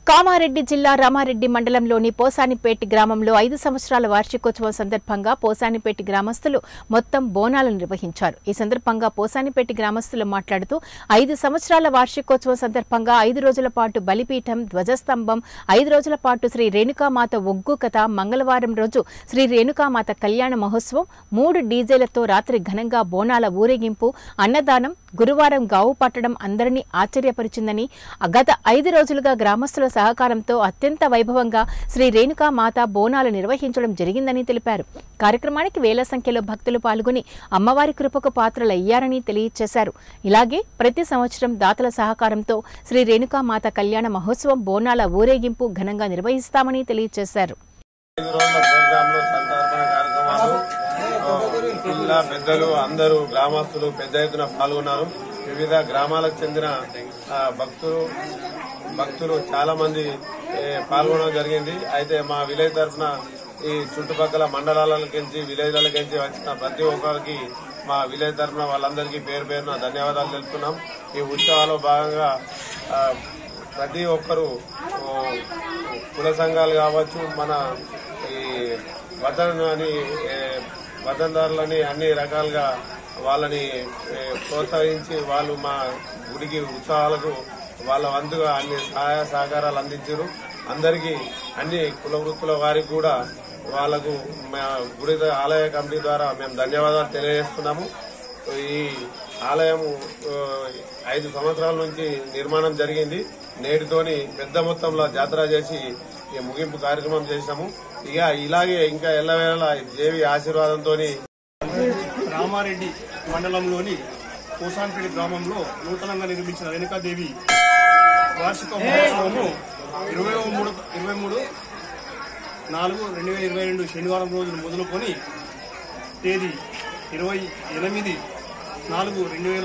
కామారెడ్డి జిల్లా రామారెడ్డి మండలంలోని పోసానిపేటి గ్రామంలో ఐదు సంవత్సరాల వార్షికోత్సవం సందర్భంగా పోసానిపేటి గ్రామస్తులు మొత్తం బోనాలు నిర్వహించారు ఈ సందర్భంగా పోసానిపేటి గ్రామస్తులు మాట్లాడుతూ ఐదు సంవత్సరాల వార్షికోత్సవం సందర్భంగా ఐదు రోజుల పాటు బలిపీఠం ధ్వజస్తంభం ఐదు రోజుల పాటు శ్రీ రేణుకామాత ఒగ్గు కథ మంగళవారం రోజు శ్రీ రేణుకామాత కళ్యాణ మహోత్సవం మూడు డీజేలతో రాత్రి ఘనంగా బోనాల ఊరేగింపు అన్నదానం గురువారం గావు పట్టడం అందరినీ ఆశ్చర్యపరిచిందని గత ఐదు రోజులుగా గ్రామస్తుల సహకారంతో అత్యంత వైభవంగా శ్రీ రేణుకా మాత బోనాలు నిర్వహించడం జరిగిందని తెలిపారు కార్యక్రమానికి వేల సంఖ్యలో భక్తులు పాల్గొని అమ్మవారి కృపకు పాత్రలయ్యారని తెలియజేశారు ఇలాగే ప్రతి సంవత్సరం దాతల సహకారంతో శ్రీ రేణుకా మాత కళ్యాణ మహోత్సవం బోనాల ఊరేగింపు ఘనంగా నిర్వహిస్తామని తెలియజేశారు ఐదు రోజుల ప్రోగ్రామ్ లో సంతర్పణ కార్యక్రమాలు ఆ, పిల్ల పెద్దలు అందరూ గ్రామస్తులు పెద్ద ఎత్తున పాల్గొన్నారు వివిధ గ్రామాలకు చెందిన ఆ, భక్తులు భక్తులు చాలా మంది ఏ, పాల్గొనడం జరిగింది అయితే మా విలేజ్ తరఫున ఈ చుట్టుపక్కల మండలాలకించి విలేజ్లకించి వచ్చిన ప్రతి ఒక్కరికి మా విలేజ్ తరఫున వాళ్ళందరికీ పేరు పేరున ధన్యవాదాలు తెలుపుతున్నాం ఈ ఉత్సవాల్లో భాగంగా ఆ, ప్రతి ఒక్కరూ ఓ, కుల సంఘాలు కావచ్చు మన ఈ వదన్ అని ఏ, వదనదారులని అన్ని రకాలుగా వాళ్ళని ఏ, ప్రోత్సహించి వాళ్ళు మా గుడికి ఉత్సవాలకు వాళ్ళ వంతుగా అన్ని సహాయ సహకారాలు అందించారు అందరికీ అన్ని కుల వృత్తుల వారికి కూడా వాళ్లకు మా గుడి ఆలయ కమిటీ ద్వారా మేము ధన్యవాదాలు తెలియజేస్తున్నాము ఈ ఆలయం ఆ, ఐదు సంవత్సరాల నుంచి నిర్మాణం జరిగింది నేటితోని పెద్ద మొత్తంలో జాతర చేసి ఈ ముగింపు కార్యక్రమం చేసినాము ఇక ఇలాగే ఇంకా ఎల్లవేళ దేవి ఆశీర్వాదంతో రామారెడ్డి మండలంలోని కోసాన్పేట గ్రామంలో నూతనంగా నిర్మించిన రేణుకాదేవి వార్షిక మహోత్సవము ఇరవై మూడు ఇరవై మూడు నాలుగు రెండు వేల ఇరవై రెండు శనివారం రోజున మొదలుకొని తేదీ ఇరవై ఎనిమిది నాలుగు రెండు వేల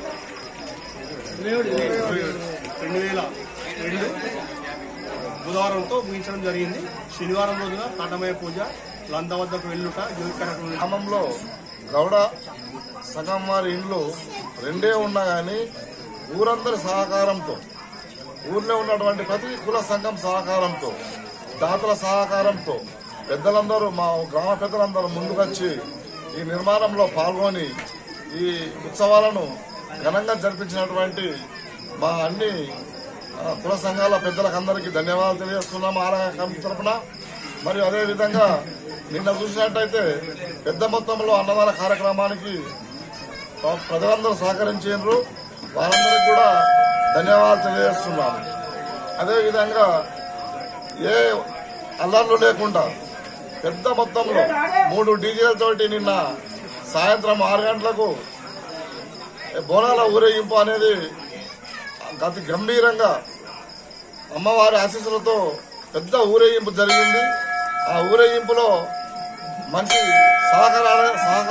రెండు వేల రెండు బుధవారంతో ముగించడం జరిగింది శనివారం రోజున తాటమయ పూజ లంద వద్దకు వెళ్ళుట జ్యోతి కార్యక్రమం గ్రామంలో గౌడ సగం వారి ఇండ్లు రెండే ఉన్నా కానీ ఊరందరి సహకారంతో ఊర్లో ఉన్నటువంటి ప్రతి కుల సంఘం సహకారంతో దాతల సహకారంతో పెద్దలందరూ మా గ్రామ పెద్దలందరూ ముందుకొచ్చి ఈ నిర్మాణంలో పాల్గొని ఈ ఉత్సవాలను ఘనంగా జరిపించినటువంటి మా అన్ని ఆ, కుల సంఘాల పెద్దలకు అందరికీ ధన్యవాదాలు తెలియజేస్తున్నాము ఆలయ కమిటీ తరఫున మరియు అదేవిధంగా నిన్న చూసినట్టయితే పెద్ద మొత్తంలో అన్నదాన కార్యక్రమానికి ప్ర- ప్రజలందరూ సహకరించారు వారందరికీ కూడా ధన్యవాదాలు తెలియజేస్తున్నాము అదేవిధంగా ఏ అల్లర్లు లేకుండా పెద్ద మొత్తంలో మూడు డీజేలతోటి నిన్న సాయంత్రం ఆరు గంటలకు బోనాల ఊరేగింపు అనేది అతి గంభీరంగా అమ్మవారి ఆశీస్సులతో పెద్ద ఊరేగింపు జరిగింది ఆ ఊరేగింపులో మంచి సహకార సహకార